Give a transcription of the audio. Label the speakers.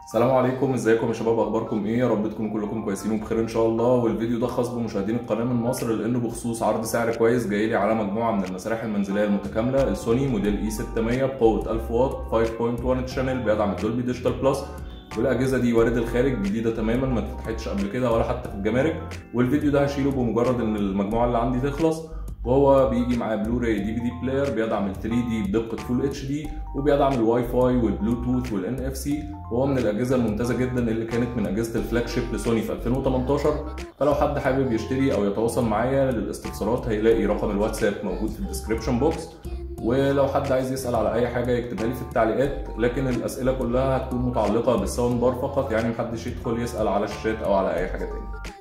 Speaker 1: السلام عليكم ازيكم يا شباب اخباركم ايه يا رب تكونوا كلكم كويسين وبخير ان شاء الله والفيديو ده خاص بمشاهدين القناه من مصر لانه بخصوص عرض سعر كويس جاي لي على مجموعه من المسارح المنزليه المتكامله السوني موديل اي 600 بقوه 1000 واط 5.1 تشانل بيدعم الدولبي ديجيتال بلس والاجهزه دي وارد الخارج جديده تماما ما اتفتحتش قبل كده ولا حتى في الجمارك والفيديو ده هشيله بمجرد ان المجموعه اللي عندي تخلص وهو بيجي معاه بلوراي دي في دي بلاير بيدعم ال 3 دي بدقه فول اتش دي وبيدعم الواي فاي والبلوتوث والان اف سي وهو من الاجهزه الممتازه جدا اللي كانت من اجهزه الفلاج شيب لسوني في 2018 فلو حد حابب يشتري او يتواصل معايا للاستفسارات هيلاقي رقم الواتساب موجود في الديسكربشن بوكس ولو حد عايز يسال على اي حاجه يكتبها لي في التعليقات لكن الاسئله كلها هتكون متعلقه بالساوند بار فقط يعني محدش يدخل يسال على الشات او على اي حاجه تاني